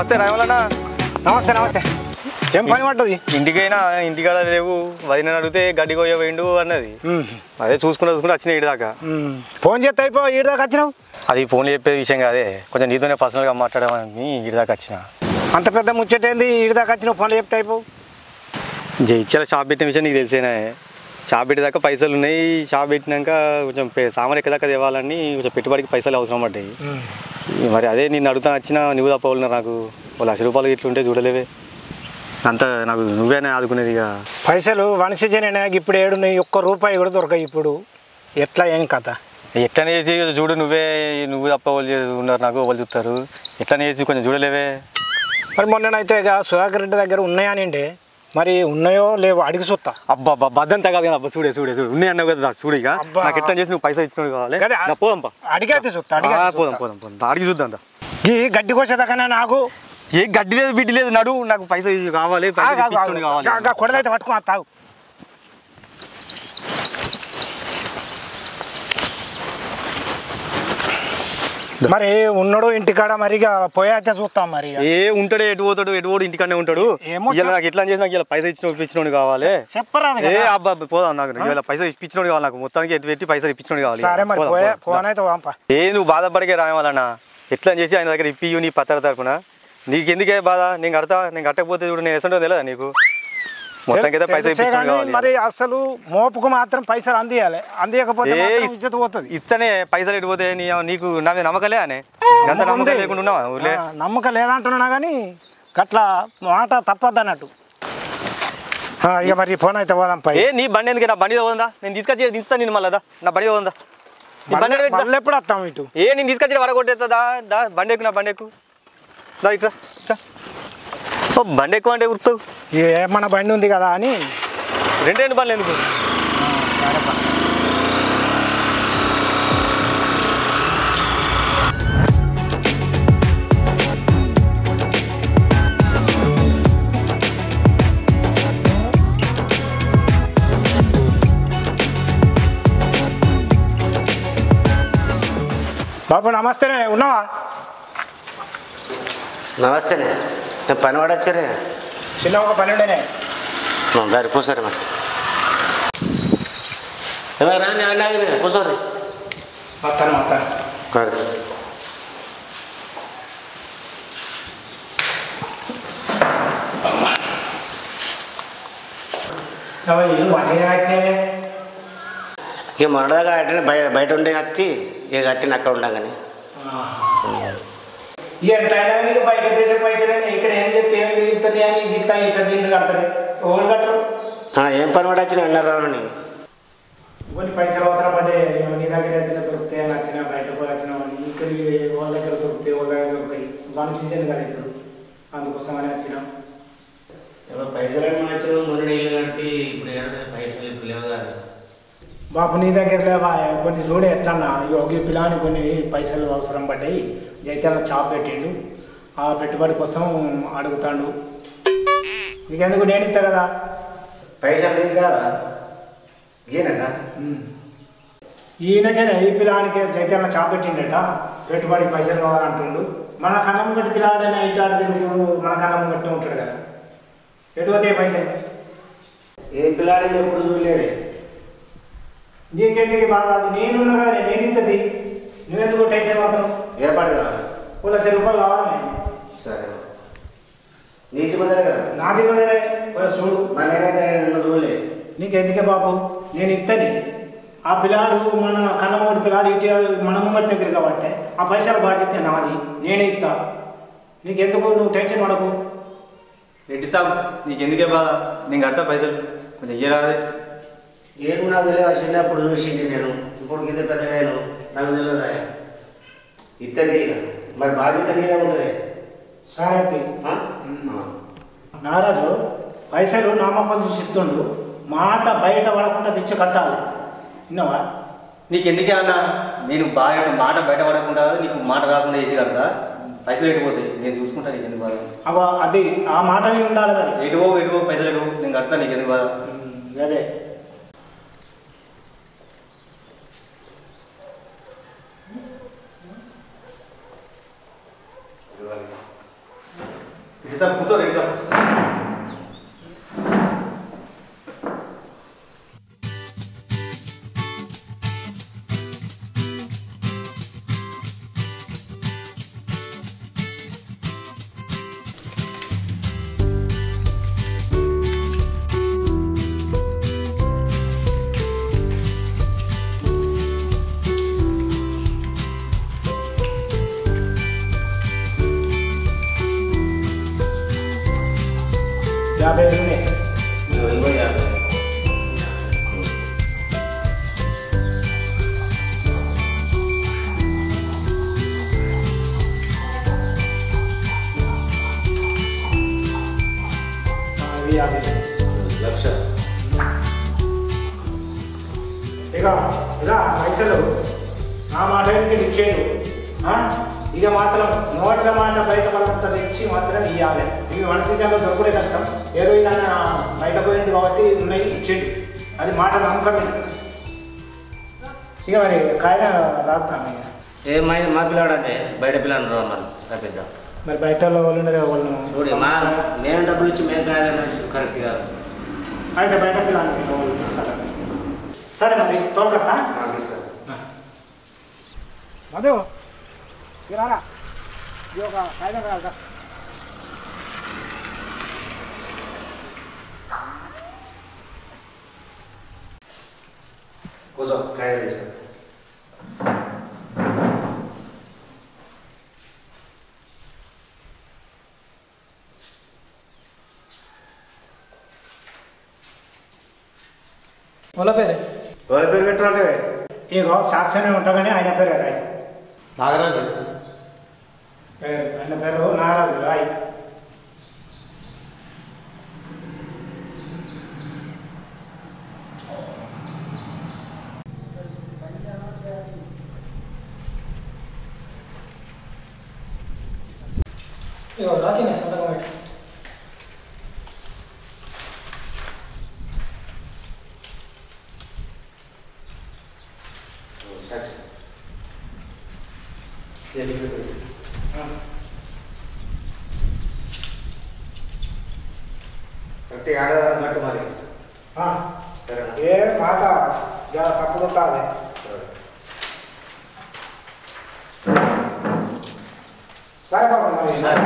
నమస్తే రాయమలన్నా నమస్తే నమస్తే ఏం పని పడ్డది ఇంటికైనా ఇంటికాడ లేవు వదిన అడిగితే గడ్డి కొయ్య పోయిండు అన్నది అదే చూసుకుంటూ చూసుకుంటూ వచ్చిన ఇటు దాకా ఫోన్ చేస్తే అయిపో ఈడ దాకా వచ్చినావు అది ఫోన్లో చెప్పే విషయం కాదే కొంచెం నీతోనే పర్సనల్గా మాట్లాడమని ఇటు దాకా వచ్చిన అంత పెద్ద ముచ్చటేంది ఈడ దాకా వచ్చినావు ఫోన్లు చెప్తే అయిపో జైత్యాల షాప్ పెట్టిన విషయం నీకు తెలిసేనా షాప్ పెట్టేదాకా పైసలు ఉన్నాయి షాప్ పెట్టినాక కొంచెం పే- సామాన్ ఎక్కదాకా తేవాలని కొంచెం పెట్టుబడికి పైసలు అవసరం పడ్డాయి మరి అదే నేను అడుగుతా వచ్చిన నువ్వు తప్ప వాళ్ళు నాకు ఓ లక్ష రూపాయలు ఇట్లుంటే చూడలేవే అంత నాకు నువ్వేనే ఆదుకునేది ఇక పైసలు వనసిజనే ఇప్పుడు ఏడున్నాయి ఒక్క రూపాయి కూడా దొరకాయి ఇప్పుడు ఎట్లా ఏం కథ ఎట్లనే చేసి చూడు నువ్వే నువ్వు తప్ప వాళ్ళు చే- ఉన్నారు నాకు వాళ్ళు చూస్తారు ఎట్లనే చేసి కొంచెం చూడలేవే మరి మొన్ననైతే ఇక సుధాకర్ రెడ్డి దగ్గర ఉన్నాయనిండే మరి ఉన్నాయో లేవో అడిగి చూస్తా అబ్బా అబ్బా బద్దంతా కాదు కదా అబ్బా చూడే చూడే చూడు ఉన్నాయి అన్నావు కదా చూడు ఇక అబ్బా. నాకు ఎట్లా చేసి నువ్వు పైసలు ఇచ్చినవి కావాలి గదే, నా పోదాంపా అడిగైతే చూస్తా అడిగి ఆ, పోదాం పోదాం పోదాం అడిగి చూద్దాం దా. ఈ గడ్డి కోసేదాకా నాకు ఏ గడ్డి లేదు బిడ్డి లేదు నడు నాకు పైసలు ఇవి కావాలి పైసలు ఇప్పించుకొని కావాలి కొడలైతే పట్టుకో తాగు మరి ఉన్నాడు ఇంటికాడ మరి ఇక పోయాతే చూస్తాం మరి ఇక. ఏ ఉంటాడు ఎటు పోతాడు ఎటు పోడు ఇంటికనే ఉంటాడు ఏమో ఇలా నాకు ఎట్లా చేసి నాకు ఇలా పైసలు ఇచ్చిన ఇప్పించినోడు కావాలి చెప్పరాదు ఏ కదా అబ్బా అబ్బా, పోదాం నాకు ఇలా పైసలు ఇప్పించినోడు కావాలి నాకు మొత్తానికి ఎటు పెట్టి పైసలు ఇప్పించినోడు కావాలి సరే మరి పోదాం, పోయా పోదాం. ఫోన్ అయితే పంప ఏ నువ్వు బాధపడికే రాయవాలన్నా ఎట్లా చేసి ఆయన దగ్గర ఇప్పియు నీ పత్ర తరపున నీకు ఎందుకే బాధ నేను కడతా నేను కట్టకపోతే చూడు నేను ఎసంటో తెలియదా నీకు మొత్తానికి అయితే పైసలు తెలిసే ఇప్పించడం కానీ కావాలి మరి అసలు మోపుకు మాత్రం పైసలు అందియాలి అందియకపోతే ఏ మాత్రం ఇజ్జత్ పోతుంది ఇస్తనే పైసలు ఎటు పోతే నీ నీకు నా మీద నమ్మకలే అనే అంత నమ్మకం నమ్మకం ఉంది. లేకుండా ఉన్నావా ఊర్లే ఆ, నమ్మకం లేదంటున్నా కానీ గట్లా మాట తప్పద్దు అన్నట్టు ఆ, ఇక మరి ఫోన్ అయితే పోదాం పై ఏ నీ బండి ఎందుకు నా బండి పోదా నేను తీసుకొచ్చి దిస్తా నేను మళ్ళా దా. నా బండి పోదా నీ బండి ఎక్కడ పెడతా? మళ్ళీ ఎప్పుడు వస్తాం ఇటు ఏ నేను తీసుకొచ్చి వడగొట్టేస్తా దా దా బండి ఎక్కు నా బండి ఎక్కు దా ఇట్లా ఇట్లా. ఓ, బండి ఎక్కువ అంటే గుర్తావు ఏ మన బండి ఉంది కదా అని రెండు రెండు బండ్లు ఎందుకు సరే పా. బాబు నమస్తేనే ఉన్నావా నమస్తేనే నేను పని వాడొచ్చారే చిన్న ఒక పని ఉండేనే దారి కూర్చోరు మరి ఏమయ్య, రాండి ఆడ ఆగిరే, కూర్చోరు వస్తాను వస్తాను కాదు. ఇల్లు మంచిగా కట్టినావే ఇక మొన్నదాకా అట్టిన బయ బయట ఉండే కత్తి ఇక కట్టిన అక్కడ ఉండగానే ఎంతైనా నీకు బయట దేశ పైసలైనా ఇక్కడ ఏం చెప్తే ఏం మిగులుతుంది అని గిత్త ఇట్లా దీన్ని కడతారు ఎవరు కట్టరు ఆ, ఏం పని వాడొచ్చిన అన్నారు రావుని కొన్ని పైసలు అవసరం పడ్డే నీ దగ్గర ఏదైనా దొరికితే నచ్చిన బయటకు వచ్చిన ఇక్కడ వాళ్ళ దగ్గర దొరికితే వాళ్ళ దగ్గర దొరికాయి వన్ సీజన్ కదా ఇప్పుడు అందుకోసమని వచ్చినాం పైసలు వచ్చిన మొన్న నీళ్ళు కడితే ఇప్పుడు పైసలు ఇప్పుడు లేవు కదా బాబు నీ దగ్గర లేవా కొన్ని చూడే ఎట్లన్నా యోగి పిల్లని కొన్ని పైసలు అవసరం పడ్డాయి జైత్యాల చాప్ పెట్టిండు ఆ పెట్టుబడి కోసం అడుగుతాడు మీకెందుకు నేను ఇస్తా కదా పైసలు లేవు కదా ఈయనక ఈయనకే ఈ పిల్లానికి జైత్యాల చాప్ పెట్టిండట పెట్టుబడి పైసలు కావాలంటుండు మన కన్నం గట్టి పిల్లాడైనా ఇటాడు తిరుగుడు మన కన్నం గట్టి ఉంటాడు కదా ఎటు పోతే పైసలు ఏ పిల్లాడిని ఎప్పుడు చూడలేదే నీకెందుకు బాధ అది నేనున్నా కదా నేను ఇస్తుంది నువ్వెందుకు టెన్షన్ మాత్రం ఏ పని కావాలి ఓ లక్ష రూపాయలు కావాలి సరే నీతి కుదరే కదా నా జీవనరే చూడు మరి నేనైతే నిన్ను చూడలేదు నీకు ఎందుకే బాబు నేను ఇత్తని ఆ పిల్లాడు మన కన్నమూడి పిల్లాడు ఇటు మన ముంగట్నే తిరగబట్టే ఆ పైసల బాధ్యత నాది నేనే ఇస్తా నీకెందుకు నువ్వు టెన్షన్ పడకు రెడ్డి సాబ్ నీకు ఎందుకే బాధ నేను కడతా పైసలు కొంచెం ఇయ్యరాదే ఏం నాకు తెలియదు చిన్నప్పుడు చూసింది నేను ఇప్పుడు గిద్ద పెద్దగాను నాకు తెలియదా ఇత్తది ఇక. మరి బాధ్యత మీద ఉంటుంది సరే తీ. ఆ? నారాజు పైసలు నామకం చూసి ఇస్తుండు మాట బయట పడకుండా తెచ్చి కట్టాలి విన్నావా నీకు ఎందుకే అన్న నేను బాగా మాట బయట పడకుండా నీకు మాట రాకుండా వేసి కడతా పైసలు ఎటుపోతాయి నేను చూసుకుంటా నీకు ఎందుకు బాధ అవ అది ఆ మాట మీద ఉండాలి మరి ఎటువో ఎటువో పైసలు ఎటువో నేను కడతా నీకు ఎందుకు బాధ ఉమ్, అదే సార్ కూర్చోరు సార్ యాభై ఐదు ఉన్నాయి ఇగో ఇగో యాభై ఆ, ఇవి యాభై లక్ష ఇక ఇలా పైసలు నా మాట వెనక ఇచ్చేది ఆ? ఇక మాత్రం నోట్ల మాట బయట పడకుండా తెచ్చి మాత్రం ఇవ్వాలి ఇవి మన సీజన్లో దొరకడే కష్టం ఏదో ఇలా బయట పోయింది కాబట్టి ఉన్నాయి ఇచ్చేది అది మాట నమ్మకమే ఇక మరి కాయన రాస్తాను ఇక ఏ మా మా పిల్లాడు అంతే బయట పిల్లని రమ్మని తప్పిద్దాం మరి బయట వాళ్ళు ఉన్నది వాళ్ళు చూడు మా మేము డబ్బులు ఇచ్చి మేము కాదని కరెక్ట్ కాదు అయితే బయట పిల్లలకి వాళ్ళు తీసుకెళ్ళండి సరే మరి తోలకత్తా మధు ఇక రారా ఇది ఒక కాగితం కావాలరా కూర్చో కాయ తీసుకో వాళ్ళ పేరు ఎవరి పేరు పెట్టాలంటే ఇగో సాక్షిని ఉంటాగానే ఆయన పేరు రాయి నాగరాజు పేరు ఆయన పేరు నాగరాజు రాయి ఇగో రాసిన సంతకం పెట్టి కరెక్ట్ ఆడదారం కట్టు మరి ఆ, సరేనా ఏ మాట జర తప్పుడు ఉండాలి సరే బాబు మరి సరే.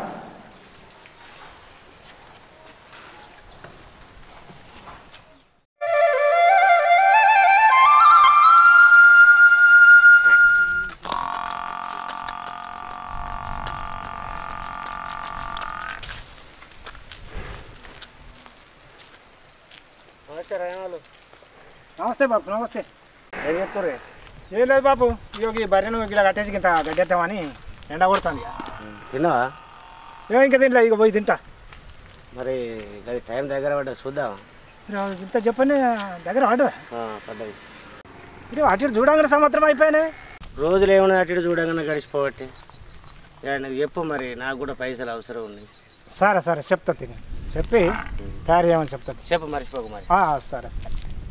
నమస్తే రాయమాలు నమస్తే బాబు నమస్తే ఏం చెప్తారు ఏం లేదు బాబు ఇగో ఈ బర్రెను ఇలా కట్టేసి ఇంత గడ్డెత్తామని ఎండ కొడుతుంది ఇక. తిన్నావా ఏ ఇంకా తింటా ఇక పోయి తింటా మరి అది టైం దగ్గర పడ్డా చూద్దాం మీరు ఇంత చెప్పని దగ్గర పడ్డదా పడ్డది ఇది అటు ఇటు చూడంగానే సంవత్సరం అయిపోయినాయి రోజులు ఏమన్నా అటు ఇటు చూడగానే గడిచిపోబట్టి ఇక నువ్వు చెప్పు మరి నాకు కూడా పైసలు అవసరం ఉంది సరే సరే చెప్తా తిని చెప్పి తయారు చేయమని చెప్తా చెప్పు మర్చిపోకు మరి ఆ, సరే సరే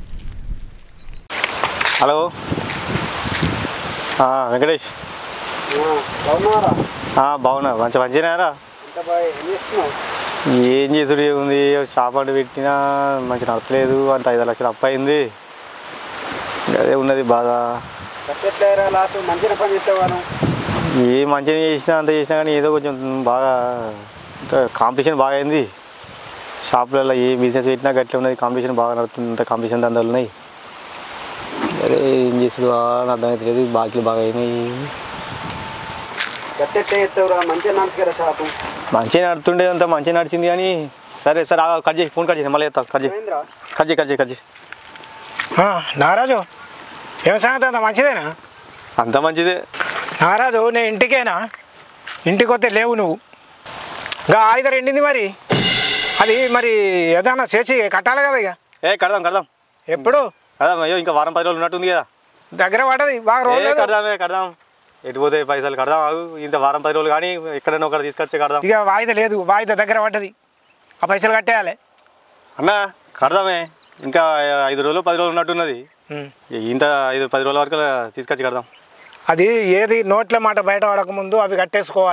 హలో ఆ, వెంకటేష్ ఆ, బాగున్నా మంచి మంచిగారా ఏం చేసుడు ఏముంది షాప్ పెట్టినా మంచి నడపలేదు అంత ఐదు లక్షలు అప్పు అయింది అదే ఉన్నది బాధ లాస్ట్ మంచిగా పని చేస్తావాను ఏ మంచిగా చేసినా అంత చేసినా కానీ ఏదో కొంచెం బాగా కాంపిటీషన్ బాగా అయింది షాపులలో ఏ బిజినెస్ పెట్టినా గట్లే ఉన్నది కాంపిటీషన్ బాగా నడుతుంది అంత కాంపిటీషన్ దందాలు ఉన్నాయి అదే ఏం చేసుడు అని అర్థమవుతలేదు బాకీలు బాగా అయినాయి గట్టెట్ట ఎత్తవురా మంచిగా నడుచుకరా షాపు మంచిగా నడుతుండే అంత మంచిగా నడిచింది కానీ సరే సరే ఆగు, కట్ చేసి ఫోన్ కట్ చేసి మళ్ళీ ఎత్తా కట్ చేయి ఏంద్రా కట్ చేయి కట్ చేయి కట్ చేయి ఆ, నాగరాజు ఏం సంగతి అంత మంచిదేనా అంత మంచిదే నాగరాజు నేను ఇంటికేనా ఇంటికి వస్తే లేవు నువ్వు ఇంకా ఆయుధ ఎండింది మరి అది మరి ఏదన్నా చేసి కట్టాలి కదా ఇక ఏ కడదాం కడదాం ఎప్పుడు కడదాం అయ్యో ఇంకా వారం పది రోజులు ఉన్నట్టుంది కదా దగ్గర పడ్డది బాగా ఏ రోజు కడదామే కడదాం ఎటు పోతే పైసలు కడదాం ఆగు. ఇంత వారం పది రోజులు కానీ ఎక్కడైనా ఒకటి తీసుకొచ్చి కడదాం ఇక వాయిదా లేదు వాయిదా దగ్గర పడ్డది ఆ పైసలు కట్టేయాలి అన్న కడదామే ఇంకా ఐదు రోజులు పది రోజులు ఉన్నట్టున్నది ఉం. ఇంత ఐదు పది రోజుల వరకు తీసుకొచ్చి కడదాం అది ఏది నోట్ల మాట బయట పడక ముందు అవి కట్టేసుకోవాలి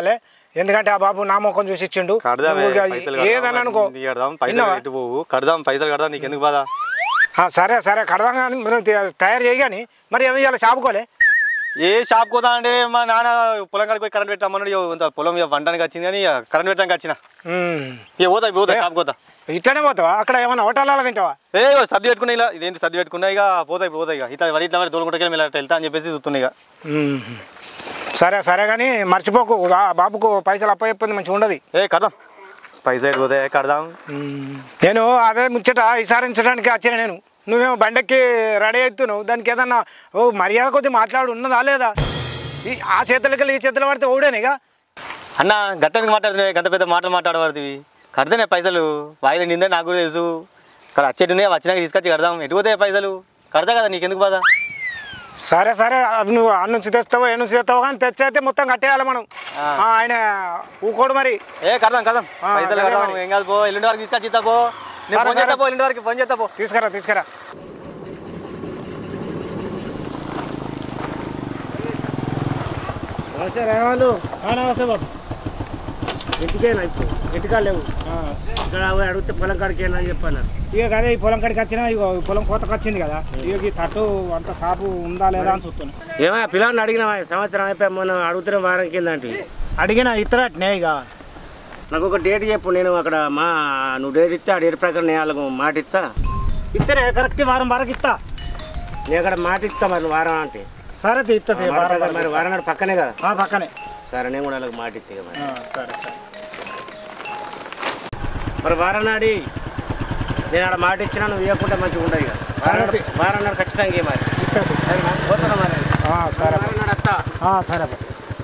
ఎందుకంటే ఆ బాబు నా ముఖం చూసి ఇచ్చిండు కడదామే నువ్వు ఇక పైసలు ఏదన్నా కడదాం అనుకో ఇంటికి కడదాం పైసలు విన్నావా? పెట్టి పోవు కడదాం పైసలు కడదాం నీకు ఎందుకు బాధ ఆ, సరే సరే కడదాం కానీ మీరు తే- తయారు చేయి కానీ మరి ఏమి ఇవాళ షాపుకోలే ఏ షాప్ పోతా అంటే మా నాన్న పొలం కాడికి పోయి కరెంట్ పెట్టామన్నాడు ఇక ఇంత పొలం ఇక వంటానికి వచ్చింది కానీ ఇక కరెంట్ పెట్టడానికి వచ్చిన ఉమ్. ఇక పోతా ఇక పోతా షాప్ పోతా ఇట్లనే పోతావా అక్కడ ఏమన్నా హోటల్లో తింటావా ఏ ఇగో సర్ది పెట్టుకున్నా ఇలా ఇదేంటి సర్ది పెట్టుకున్నా ఇక పోతా ఇక పోతా ఇక ఇట్లా వడి ఇట్లా మరి తోలుకుంటే ఇలా వెళ్తా అని చెప్పేసి చూస్తున్నా ఇక ఉమ్. సరే సరే కానీ మర్చిపోకు ఆ బాబుకు పైసలు అప్ప చెప్పింది మంచిగా ఉండదు ఏ కడదాం పైసలు ఎటు పోతాయి కడదాం నేను అదే ముచ్చట విచారించడానికి వచ్చిన నేను నువ్వేమో బండెక్కి రెడీ అవుతున్నావు దానికి ఏదన్నా ఓ మర్యాద కొద్ది మాట్లాడు ఉన్నదా లేదా ఈ ఆ చేతులకి ఈ చేతులు పడితే ఓడేనిగా అన్న గట్టనికి మాట్లాడుతున్నాయి గంత పెద్ద మాటలు మాట్లాడబడుతుంది కడితేనే పైసలు వాయిదా నిందే నాకు కూడా తెలుసు ఇక్కడ వచ్చేటి ఉన్నాయి వచ్చినాక తీసుకొచ్చి కడదాం ఎటు పోతాయి పైసలు కడతా కదా నీకెందుకు బాధ సరే సరే అవి నువ్వు ఆ నుంచి తెస్తావో ఏ నుంచి తెస్తావో కానీ తెచ్చైతే మొత్తం కట్టేయాలి మనం ఆ. ఆ, ఆయన ఊకోడు మరి ఏ కడదాం కడదాం ఆ, పైసలు సరే కడదాం మరి. ఏం కాదు పో ఎల్లుండి వరకు తీసుకొచ్చి ఇస్తా పో నేను సరే, ఫోన్ సరే. చేస్తా పో ఎల్లుండి వరకు ఫోన్ చేస్తా పో తీసుకురా తీసుకురా నమస్తే రేవాళ్ళు నమస్తే బాబు ఇంటికేనా ఇప్పుడు ఇంటికా లేవు ఇక్కడ పోయి అడిగితే పొలం కాడికి అని చెప్పాను ఇక అదే ఈ పొలం కాడికి వచ్చినా ఇక ఈ పొలం కోతకు వచ్చింది కదా ఇక ఈ తట్టు అంత సాపు ఉందా లేదా అని చూస్తున్నా ఏమో పిల్లల్ని అడిగినా సంవత్సరం అయిపోయి మొన్న అడుగుతున్న వారం కిందంటే అడిగిన ఇతరట్నే ఇక నాకు ఒక డేట్ చెప్పు నేను అక్కడ మా నువ్వు డేట్ ఇస్తే ఆ డేట్ ప్రకారం నేను వాళ్ళకు మాట ఇస్తా ఇతరే కరెక్ట్ వారం వరకు ఇస్తా నేను అక్కడ మాట ఇస్తా మరి నువ్వు వారం అంటే సరే ఇస్తుంది మాట ప్రకారం మరి వారం నాడు పక్కనే కదా పక్కనే సరే నేను కూడా వాళ్ళకి మాట ఇస్తే మరి ఆ, సరే సరే మరి వారం నాడి నేను ఆడ మాట ఇచ్చినా నువ్వు ఇవ్వకుంటే మంచిగా ఉండదు ఇక వారం నాడు వారం నాడు ఖచ్చితంగా ఇవ్వ మరి ఇస్తుంది సరేనా? పోతున్నా మరి ఆ, సరే వారం నాడు వస్తా ఆ, సరే బాబు.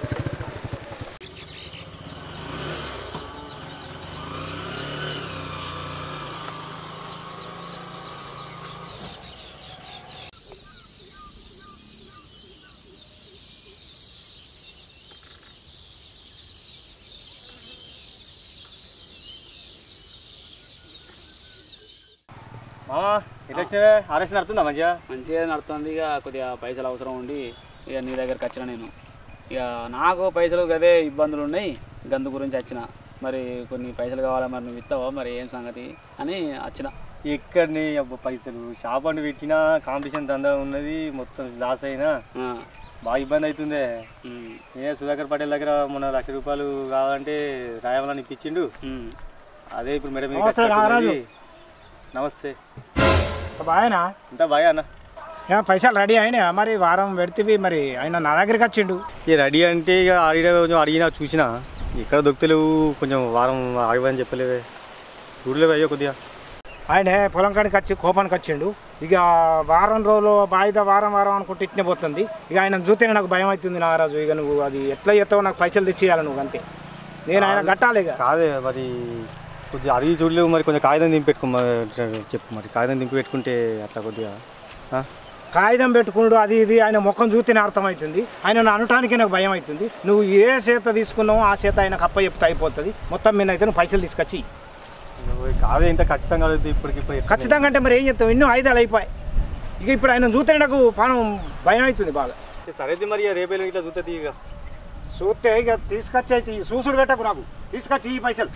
మామా ఎట్లా వచ్చినా ఆర్ఎస్ నడుతుందా మంచిగా మంచిగా నడుస్తుంది ఇక కొద్దిగా పైసలు అవసరం ఉండి ఇక నీ దగ్గరికి వచ్చిన నేను ఇక నాకు పైసలు గదే ఇబ్బందులు ఉన్నాయి గందు గురించి వచ్చిన మరి కొన్ని పైసలు కావాలా మరి నువ్వు ఇస్తావా మరి ఏం సంగతి అని వచ్చిన ఎక్కడిని అబ్బా పైసలు షాప్ అంటూ పెట్టినా కాంపిటీషన్ దందా ఉన్నది మొత్తం లాస్ అయినా ఆ, బాగా ఇబ్బంది అవుతుంది ఉమ్, ఏ సుధాకర్ పటేల్ దగ్గర మొన్న లక్ష రూపాయలు కావాలంటే రాయమని ఇప్పించిండు ఉమ్. అదే ఇప్పుడు మేడం మీద నమస్తే, నాగరాజు. నమస్తే బాయనా ఇంత బాగా అన్న ఏ, పైసలు రెడీ అయినా మరి వారం పెడితే మరి ఆయన నా దగ్గరికి వచ్చిండు ఈ రెడీ అంటే ఇక అడిగిన కొంచెం అడిగినా చూసినా ఎక్కడ దొరుకుతలేవు కొంచెం వారం ఆగవని చెప్పలేవే చూడలేవు అయ్యో కొద్దిగా ఆయన పొలం కాడికి వచ్చి కోపానికి వచ్చిండు ఇక వారం రోజులు బాయిదా వారం వారం అనుకుంటే ఇట్నే పోతుంది ఇక ఆయన చూస్తేనే నాకు భయం అవుతుంది నాగరాజు ఇక నువ్వు అది ఎట్లా చేస్తావో నాకు పైసలు తెచ్చేయాలి నువ్వు అంతే నేను ఆయన కట్టాలి ఇక కాదే మరి కొద్దిగా అడిగి చూడలేవు మరి కొంచెం కాగితం దింపి పెట్టుకో మరి చెప్పు మరి కాగితం దింపి పెట్టుకుంటే అట్లా కొద్దిగా ఆ? కాగితం పెట్టుకున్నాడు అది ఇది ఆయన ముఖం చూస్తేనే అర్థమవుతుంది ఆయన నా అనటానికి నాకు భయం అవుతుంది నువ్వు ఏ చేత తీసుకున్నావో ఆ చేత ఆయన కప్ప చెప్తే అయిపోతుంది మొత్తం మీద అయితే నువ్వు పైసలు తీసుకొచ్చి నువ్వు కాదే ఇంత ఖచ్చితంగా అడుగుతుంది ఇప్పటికి ఇప్పుడు ఎట్లా? ఖచ్చితంగా అంటే మరి ఏం చెప్తావు ఎన్నో ఆయుధాలు అయిపోయాయి ఇక ఇప్పుడు ఆయన చూస్తే నాకు పానం భయం అవుతుంది బాగా సరే అయితే మరి రేపే ఇట్లా చూస్తుంది ఇక చూస్తే ఇక తీసుకొచ్చి అయితే ఈ సూసుడు పెట్టకు నాకు తీసుకొచ్చి ఈ పైసలు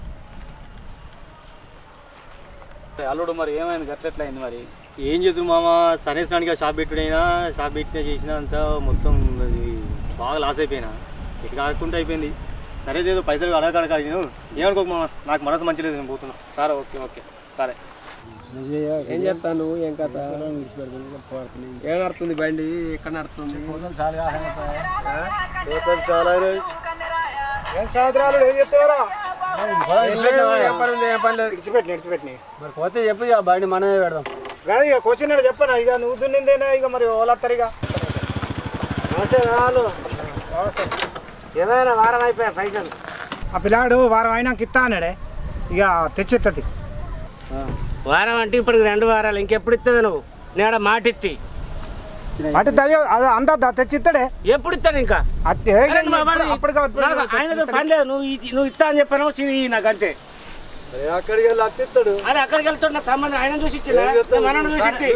అల్లుడు మరి ఏమైంది గట్లెట్లయింది మరి ఏం చేస్తున్నారు మామ సరేసడానికి షాప్ పెట్టుడైనా షాప్ పెట్టినా చేసినా అంతా మొత్తం అది బాగా లాస్ అయిపోయినా ఇటు కాకుండా అయిపోయింది సరే ఏదో పైసలు అడగడక నేను ఏమనుకోకు మామ నాకు మనసు మంచి లేదు నేను పోతున్నా సరే ఓకే ఓకే సరే ఏం చేస్తాను నువ్వు ఏం కథ ఏం నడుతుంది బండి ఎక్కడ నడుతుంది ఏం సాయంత్రాలు ఏం చెప్తారా ఏం పని ఉంది ఏం పని లేదు విడిచిపెట్టి విడిచిపెట్టి మరి పోతే చెప్పు ఇక బండి మనమే పెడదాం కాదు ఇక కూర్చున్నాడు చెప్పనా ఇక నువ్వు దున్నిందేనా ఇక మరి వాళ్ళత్తారు ఇక నమస్తే రావాలి ఏమైనా వారం అయిపోయా పైసలు ఆ పిల్లాడు వారం అయినాక ఇస్తా అన్నాడే ఇక తెచ్చిత్తది వారం అంటే ఇప్పటికి రెండు వారాలు ఇంకెప్పుడు ఇస్తావు నువ్వు నేడ మాట ఇత్తి అంటే దయ్యో అది అంతా దా- తెచ్చిస్తాడే ఎప్పుడు ఇస్తాడు ఇంకా అత్తే అరే నువ్వు అవ్వాలి. అప్పటికే నాకు ఆయనతో పని లేదు నువ్వు ఇ- నువ్వు ఇస్తా అని చెప్పాను సివి నాకు అంతే అక్కడికి వెళ్ళి అత్తిస్తాడు అరే అక్కడికి వెళ్తాడు నాకు సంబంధం ఆయన చూసి ఇచ్చిన మనను చూసి ఇచ్చి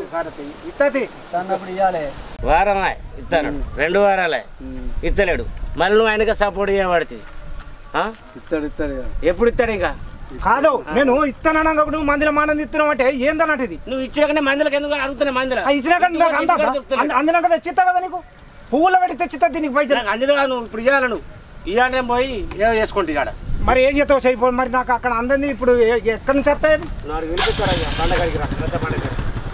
ఇత్తది అన్నప్పుడు ఇవ్వాలి వారం ఇస్తాను రెండు వారాలే ఇస్తలేడు మళ్ళీ నువ్వు ఆయనకి సపోర్ట్ చేయబడుతుంది ఇస్తాడు ఇస్తాడు ఇక. ఎప్పుడు ఇస్తాడు ఇంకా కాదు నేను ఇస్తానన్నా నువ్వు మందిలో మానం ఇస్తున్నావు అంటే ఏందన్నట్టు ఇది నువ్వు ఇచ్చినాకనే మందులకు ఎందుకు అడుగుతున్నా మందుల ఆ ఇచ్చినాక నాకు అంత అందినాక తెచ్చిస్తా కదా నీకు పువ్వులో పెట్టి తెచ్చిస్తా దీనికి పైసలు నాకు అందులో నువ్వు ఇప్పుడు ఇవ్వాలి నువ్వు ఇవ్వాలంటే పోయి ఏదో చేసుకుంటే ఇక్కడ మరి ఏం చేస్తావు చేయపో మరి నాకు అక్కడ అందంది ఇప్పుడు ఎ- ఎక్కడి నుంచి వస్తాయి నాలుగు వినిపిస్తారా పండగడికి రా పెద్ద పండగ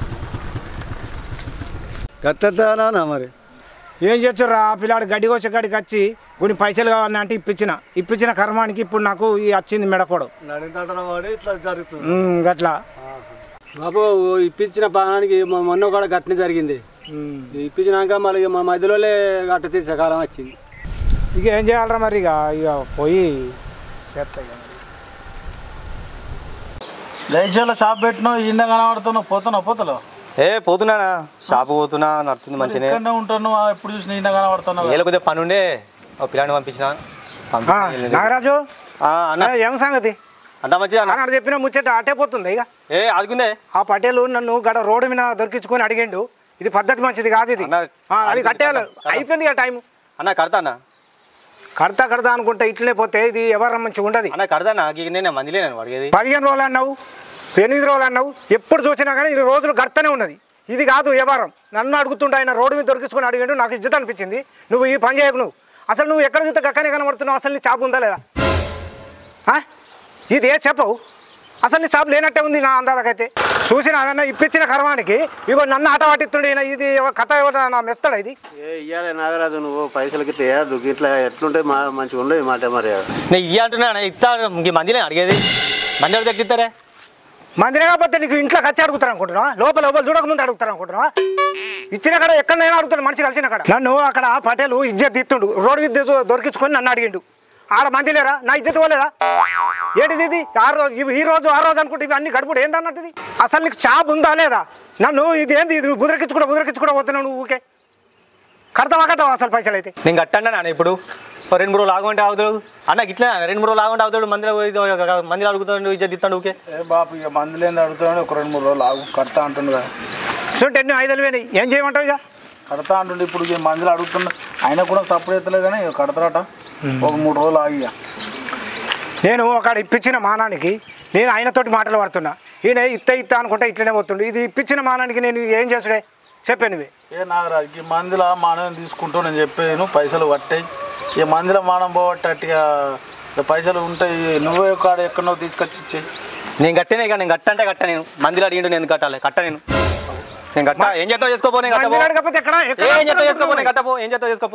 కట్టేస్తానా మరి ఏం చేస్తుర్రా ఆ పిల్లాడు గడ్డి కోసే గడికి వచ్చి కొన్ని పైసలు కావాలని అంటే ఇప్పించిన ఇప్పించిన కర్మానికి ఇప్పుడు నాకు ఈ వచ్చింది మెడకోడు నడితంటన వాడి ఇట్లా జరుగుతుంది ఉమ్, గట్లా బాబు ఇప్పించిన పానానికి మొ- మొన్న కూడా గట్టనే జరిగింది ఉమ్. ఇప్పించినాక మళ్ళీ మా మధ్యలోనే గట్ట తీసే కాలం వచ్చింది ఇక ఏం చేయాలరా మరి ఇక ఇక పోయి చేస్తా ఇక. లేచాల షాప్ పెట్టినావు ఈయన కనబడుతున్నావు పోతున్నావు పోతలేవు ఏ పోతున్నానా షాపు పోతున్నా నడుతుంది మంచిగానే ఇక్కడనే ఉంటాను ఎప్పుడు చూసినా ఈయన కనబడుతున్నావు ఏళ్ళ కొద్దిగా పని ఉండే ఒక పిల్లాన్ని పంపించిన ఆ, పంపించి నాగరాజు ఆ, అన్న ఆ, ఏం సంగతి అంత మంచిదా అన్న అన్నాడు చెప్పిన ముచ్చట అటే పోతుంది ఇక ఏ అదుకుందే ఆ పటేలు నన్ను గడ రోడ్డు మీద దొరికించుకొని అడిగిండు ఇది పద్ధతి మంచిది కాదు ఇది అన్న, ఆ, అది కట్టేయాలి అయిపోయింది ఇక టైం అన్న కడతా అన్న కడతా కడతా అనుకుంటే ఇట్లనే పోతే ఇది ఎవరు మంచిగా ఉండదు అన్న కడతా అన్న గీ- నేను మందిలే నేను అడిగేది పదిహేను రోజులు అన్నావు ఎనిమిది రోజులు అన్నావు ఎప్పుడు చూసినా కానీ ఇది రోజులు గడతనే ఉన్నది ఇది కాదు వ్యవహారం నన్ను అడుగుతుంటే ఆయన రోడ్డు మీద దొరికించుకొని అడిగాడు నాకు ఇజ్జత అనిపించింది నువ్వు ఈ పని చేయకు నువ్వు అసలు నువ్వు ఎక్కడ చూస్తే గక్కనే కనబడుతున్నావు అసలు నీ చాపు ఉందా లేదా ఆ? ఇది ఏ చెప్పవు అసలు నీ చాపు లేనట్టే ఉంది నా అందాలకైతే చూసిన ఆయన ఇప్పించిన కర్మానికి ఇగో నన్ను ఆట పట్టిస్తుండే ఈయన ఇది ఎవ- కథ ఎవరు నా మెస్తాడా ఇది ఏ ఇయ్యాలి నాగరాజు నువ్వు పైసలు గిట్ల వేయద్దు ఇట్లా ఎట్లుంటే మా మంచిగా ఉండదు మాట మరి నేను ఇయ్య అంటున్నా అన్న, ఇస్తా ఇంక మందిలే అడిగేది మంది అడిగితే ఎట్లిస్తారే మందిరే కాకపోతే నీకు ఇంట్లోకి వచ్చి అడుగుతారు అనుకుంటున్నా లోపల లోపల చూడక ముందు అడుగుతారు అనుకుంటున్నా ఇచ్చిన కాడ ఎక్కడైనా అడుగుతాడు మనిషి కలిసిన కాడ నన్ను అక్కడ పటేలు ఇజ్జత్ ఇస్తుండు రోడ్డు విద్య దొరికించుకొని నన్ను అడిగిండు ఆడ మంది లేరా నా ఇజ్జత్ పోలేదా ఏంటిది ఇది ఆ రోజు ఇవి ఈ రోజు ఆ రోజు అనుకుంటే ఇవి అన్ని గడుపుడు ఏందన్నట్టు ఇది అసలు నీకు చాప్ ఉందా లేదా నన్ను ఇది ఏంది ఇది నువ్వు బుదరకించుకుంటా బుదరకించుకుంటా పోతున్నావు నువ్వు ఊకే కడతావా కట్టవా అసలు పైసలు అయితే నేను కట్టండి నాన్న ఇప్పుడు ఓ రెండు మూడు రోజులు ఆగుంటే ఆగుతాడు అన్న ఇట్లా రెండు మూడు రోజులు ఆగుంటే ఆగుతాడు మందిలో పోయి- మందిలో అడుగుతాడు ఇజ్జత్ ఇస్తాడు ఊకే ఏ బాపు ఇక మందులు ఏంది అడుగుతున్నాడు ఒక రెండు మూడు రోజులు ఆగు కడతా అంటుండు కదా సో ఎన్ని ఐదు వేలు ఏం చేయమంటావు ఇక కడతా అంటుండే ఇప్పుడు ఈ మందులు అడుగుతున్నా ఆయన కూడా సపోర్ట్ అవుతలే కానీ ఇక కడతారట ఒక మూడు రోజులు ఆగి ఇక. నేను ఒక ఇప్పించిన మానానికి నేను ఆయనతోటి మాటలు పడుతున్నా ఈయన ఇత్త ఇత్త అనుకుంటే ఇట్లనే పోతుండు ఇది ఇప్పించిన మానానికి నేను ఏం చేసుడే చెప్పాను నువ్వే ఏ నాగరాజు ఈ మందుల మానం తీసుకుంటూ నేను చెప్పాను పైసలు పట్టాయి ఈ మందుల మానం పోగొట్టట్టుగా ఇక పైసలు ఉంటాయి నువ్వే కాడ ఎక్కడో తీసుకొచ్చి ఇచ్చేయి నేను కట్టేనే ఇక నేను కట్ట అంటే కట్ట నేను మందిలో అడిగిండు నేను కట్టాలి కట్ట నేను నేను కట్ట ఏం చేస్తావు చేసుకోపో నేను కట్టపో మందిలో అడగకపోతే ఎక్కడ ఎక్కడ ఏం చేస్తావు చేసుకోపో నేను కట్టపో ఏం చేస్తావు చేసుకోపో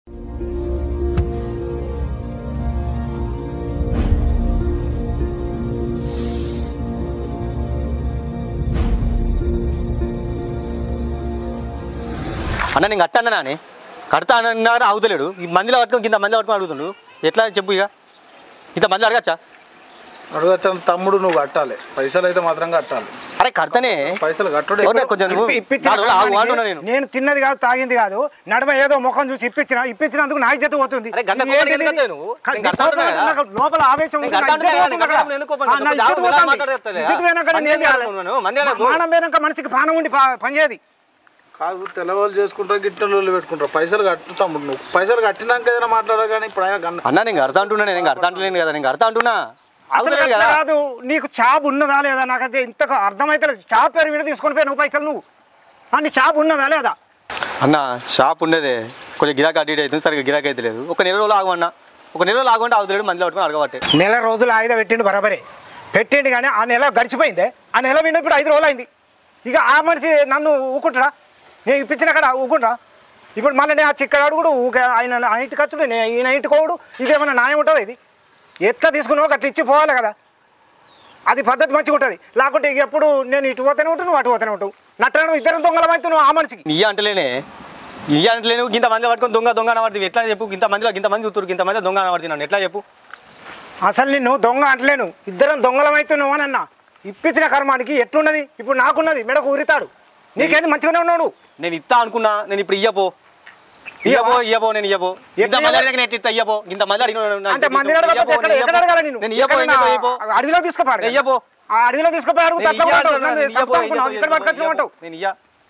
అన్న నేను కట్టాను నాని కడతా అన్నారు అవుతలేడు ఈ మందిలో పట్టుకొని కింద మందిలో పట్టుకొని అడుగుతుండు ఎట్లా చెప్పు ఇక ఇంత మందిలో అడగచ్చా అడుగుతాను తమ్ముడు నువ్వు కట్టాలి పైసలు అయితే మాత్రం కట్టాలి అరే కడతానే పైసలు కట్టుడే ఒకటే కొంచెం నువ్వు ఇప్పి- ఇప్పించిన నాలుగు రోజులు ఆగు కర్మానికి అంటున్నా నేను నేను తిన్నది కాదు తాగింది కాదు నడమ ఏదో ముఖం చూసి ఇప్పించిన ఇప్పించినందుకు నా ఇజ్జత పోతుంది అరే గంట ఇది కోపం ఏంటిది? ఎందుకు వస్తాయి నువ్వు? క- నేను కడతా ఉన్నా కదా? నాకు లోపల ఆవేశం ఉంది, నేను నా కడతా ఇజ్జత ఉన్నా కదా, పోతుంది నేను అక్కడ. కడతా ఎందుకు కోపం? ఆ, నా కొంచెం ఇజ్జత జాగ్రత్తగా పోతుంది. మాట్లాడేస్తాలే. ఇజ్జత పోయినాక నేను ఏం మందిలో చేయాలి? ఉన్నాను, మందిలో నాకు- ప్రాణం పోయినాక మనిషికి ప్రాణం ఉండి ప- పనిచేయదు కాదు తెల్లవాళ్ళు చేసుకుంటారు గిట్టలు పెట్టుకుంటారు పైసలు కట్టు తమ్ముడు నువ్వు పైసలు కట్టినాక ఏదైనా మాట్లాడాలి కానీ ఇప్పుడు ఆయన గన్న అన్న నేను కడతా అంటున్నా నేను కడతా అంటలేను కదా నేను కడతా అంటున్నా అసలు అవసరం అట్లా కదా కాదు నీకు చాప్ ఉన్నదా లేదా నాకైతే ఇంతగా అర్థమైతే చాప్ పేరు మీద తీసుకొని పోయి నువ్వు పైసలు నువ్వు ఆ, నీ చాప్ ఉన్నదా లేదా అన్న షాప్ ఉండేదే కొంచెం గిరాకీ అడ్డీ అవుతుంది సరిగ్గా గిరాకీ అయితే లేదు ఒక నెల రోజులు ఆగమన్నా ఒక నెల రోజులు ఆగుంటే అవుతలేడు మందిలో పట్టుకొని అడగబట్టే నెల రోజులు ఆయుధ పెట్టిండు బరాబరే పెట్టిండు కానీ ఆ నెల గడిచిపోయిందే ఆ నెల విన్న ఇప్పుడు ఐదు రోజులు అయింది ఇక ఆ మనిషి నన్ను ఊకుంటాడా నేను ఇప్పించిన కాడ ఊకుంటా ఇప్పుడు మళ్ళీ నేను ఆ చిక్కడ అడుగుడు ఊకే ఆయన ఆ ఇంటికి వచ్చుడు నేను ఈయన ఇంటికి పోవుడు ఇదేమన్నా న్యాయం ఉంటుంది ఇది ఎట్లా తీసుకున్నావు అట్లా ఇచ్చి పోవాలి కదా అది పద్ధతి మంచిగా ఉంటుంది లేకుంటే ఇక ఎప్పుడు నేను ఇటు పోతేనే ఉంటాను నువ్వు అటు పోతేనే ఉంటావు నట్టడం ఇద్దరు దొంగలం అవుతున్నావు ఆ మనిషికి నీ అంటలేనే నీ అంటలేను ఇంత మంది పట్టుకొని దొంగ దొంగ అనబడుతుంది ఎట్లా చెప్పు ఇంత మందిలో ఇంత మంది చూతురు ఇంత మంది దొంగ అనబడుతున్నాను ఎట్లా చెప్పు అసలు నిన్ను దొంగ అంటలేను ఇద్దరం దొంగలం అవుతున్నావు అని అన్న ఇప్పించిన కర్మానికి ఎట్లున్నది ఇప్పుడు నాకున్నది మెడకు ఊరితాడు నీకేంది మంచిగానే ఉన్నాడు నేను ఇస్తా అనుకున్నా నేను ఇప్పుడు ఇయ్యపో ఇయ్యపో ఇయ్యపో నేను ఇయ్యపో ఇంత మంది అడిగిన నేను ఎట్లా ఇయ్యపో ఇంత మంది అడిగిన అంటే మంది అడగకపోతే ఎక్కడ ఎక్కడ అడగాలి నేను నేను ఇయ్యపో ఎక్కడన్నా ఇయ్యపో అడవిలో తీసుకుపోయాడు నేను ఇయ్యపో ఆ అడవిలో తీసుకుపోయి అడుగు నేను తప్ప ఇయ్య ఉంటావు. అంటున్నా, నన్ను నేను ఇయ్యపో, చంపుతా అనుకున్నావు. ఇక్కడ ఇయ్యపో, పట్టుకొచ్చినావు అంటావు. నేను ఇయ్య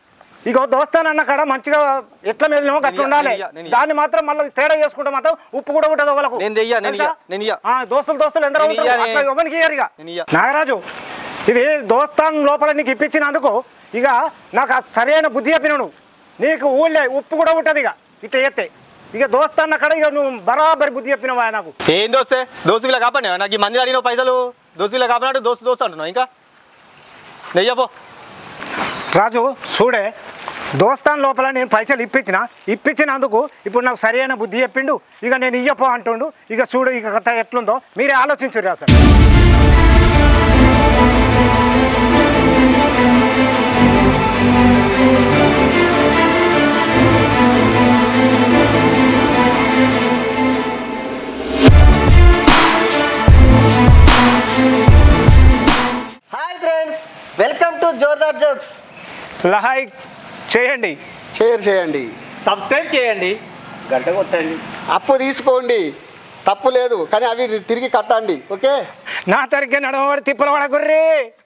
ఇగో దోస్తానన్న కాడ మంచిగా ఎట్లా మీద నేను అట్లా ఇయ్య, ఉండాలి నేను ఇయ్య, నేను ఇయ్య. దాన్ని మాత్రం మళ్ళీ తేడా చేసుకుంటే మాత్రం ఉప్పు కూడా ఉంటుంది ఒకలకు నేను ఇయ్య, నేను ఇయ్య, నేను ఇయ్య. దోస్తులు దోస్తులు ఎందరో నేను ఉంటారు ఇయ్య, అట్లా నేను- ఎవరికి ఇయ్యరు ఇక నేను ఇయ్య. నాగరాజు ఇది దోస్తాన్ లోపల నీకు ఇప్పించినందుకు ఇక నాకు ఆ సరైన బుద్ధి చెప్పినావు నీకు ఊళ్ళే ఉప్పు కూడా ఉంటుంది ఇక ఇట్లా ఎత్తే ఇక దోస్తాన్న కాడ ఇక నువ్వు బరాబరి బుద్ధి చెప్పినవా నాకు ఏం దోస్తే దోస్తు వీళ్ళ కాపాడి నాకు ఈ మంది అడిగిన పైసలు దోస్తు వీళ్ళ కాపాడు దోస్తు దోస్తు అంటున్నావు ఇంకా నెయ్యపో రాజు చూడే దోస్తాన్ లోపల నేను పైసలు ఇప్పించిన ఇప్పించినందుకు ఇప్పుడు నాకు సరైన బుద్ధి చెప్పిండు ఇక నేను ఇయ్యపో అంటుండు ఇక చూడు ఇక కథ ఎట్లుందో మీరే ఆలోచించురు అసలు hi friends welcome to Zordaar jokes లహాయ్ చేయండి షేర్ చేయండి సబ్స్క్రైబ్ చేయండి గంట కొట్టండి అప్పు తీసుకోండి తప్పు లేదు కానీ అవి తిరిగి కట్టండి ఓకే నా తరిగే నడవబడి తిప్పల పడకుర్రీ